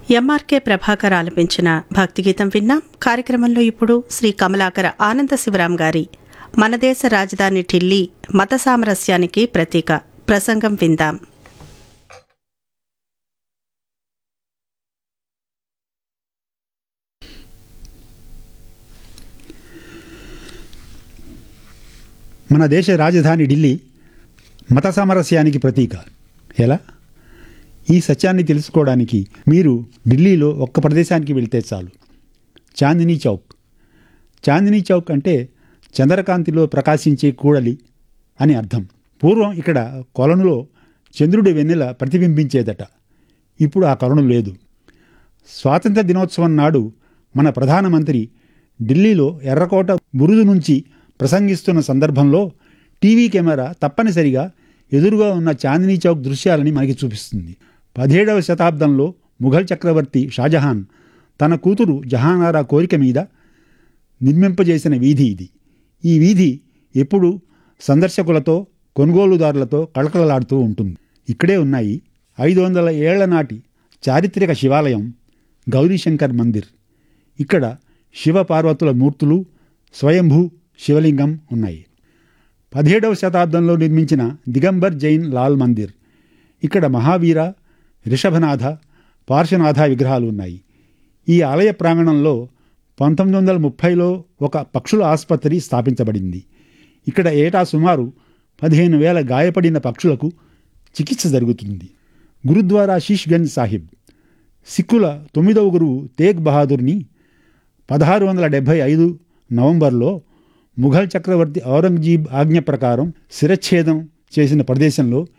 MRK Prabhakar ఆలపించిన భక్తిగీతం విన్నాం కార్యక్రమంలో ఇప్పుడు శ్రీ కమలాకర ఆనంద శివరాం గారి మన దేశ రాజధాని ఢిల్లీ మత సామరస్యానికి ప్రతీక ప్రసంగం విందాం మన దేశ రాజధాని ఢిల్లీ మత సామరస్యానికి ప్రతీక ఎలా ఈ సత్యాన్ని తెలుసుకోవడానికి మీరు ఢిల్లీలో ఒక్క ప్రదేశానికి వెళ్తే చాలు చాందినీ చౌక్ చాందినీ చౌక్ అంటే చంద్రకాంతిలో ప్రకాశించే కూడలి అని అర్థం పూర్వం ఇక్కడ కొలనులో చంద్రుడి వెన్నెల ప్రతిబింబించేదట ఇప్పుడు ఆ కొలను లేదు స్వాతంత్ర దినోత్సవం నాడు మన ప్రధానమంత్రి ఢిల్లీలో ఎర్రకోట బురుజు నుంచి ప్రసంగిస్తున్న సందర్భంలో టీవీ కెమెరా తప్పనిసరిగా ఎదురుగా ఉన్న చాందినీ చౌక్ దృశ్యాలని మనకి చూపిస్తుంది పదిహేడవ శతాబ్దంలో ముఘల్ చక్రవర్తి షాజహాన్ తన కూతురు జహానారా కోరిక మీద నిర్మింపజేసిన వీధి ఇది ఈ వీధి ఎప్పుడు సందర్శకులతో కొనుగోలుదారులతో కళకళలాడుతూ ఉంటుంది ఇక్కడే ఉన్నాయి ఐదు వందల ఏళ్ల నాటి చారిత్రక శివాలయం గౌరీశంకర్ మందిర్ ఇక్కడ శివపార్వతుల మూర్తులు స్వయంభూ శివలింగం ఉన్నాయి పదిహేడవ శతాబ్దంలో నిర్మించిన దిగంబర్ జైన్ లాల్ మందిర్ ఇక్కడ మహావీర రిషభనాథ పార్శ్వనాథ విగ్రహాలు ఉన్నాయి ఈ ఆలయ ప్రాంగణంలో పంతొమ్మిది వందల ముప్పైలో ఒక పక్షుల ఆసుపత్రి స్థాపించబడింది ఇక్కడ ఏటా సుమారు పదిహేను వేల గాయపడిన పక్షులకు చికిత్స జరుగుతుంది గురుద్వారా శీష్గంజ్ సాహిబ్ సిక్కుల తొమ్మిదవ గురువు తేగ్ బహాదూర్ని పదహారు వందల డెబ్భై ఐదు నవంబర్లో ముఘల్ చక్రవర్తి ఔరంగజీబ్ ఆజ్ఞ ప్రకారం శిరచ్ఛేదం చేసిన ప్రదేశంలో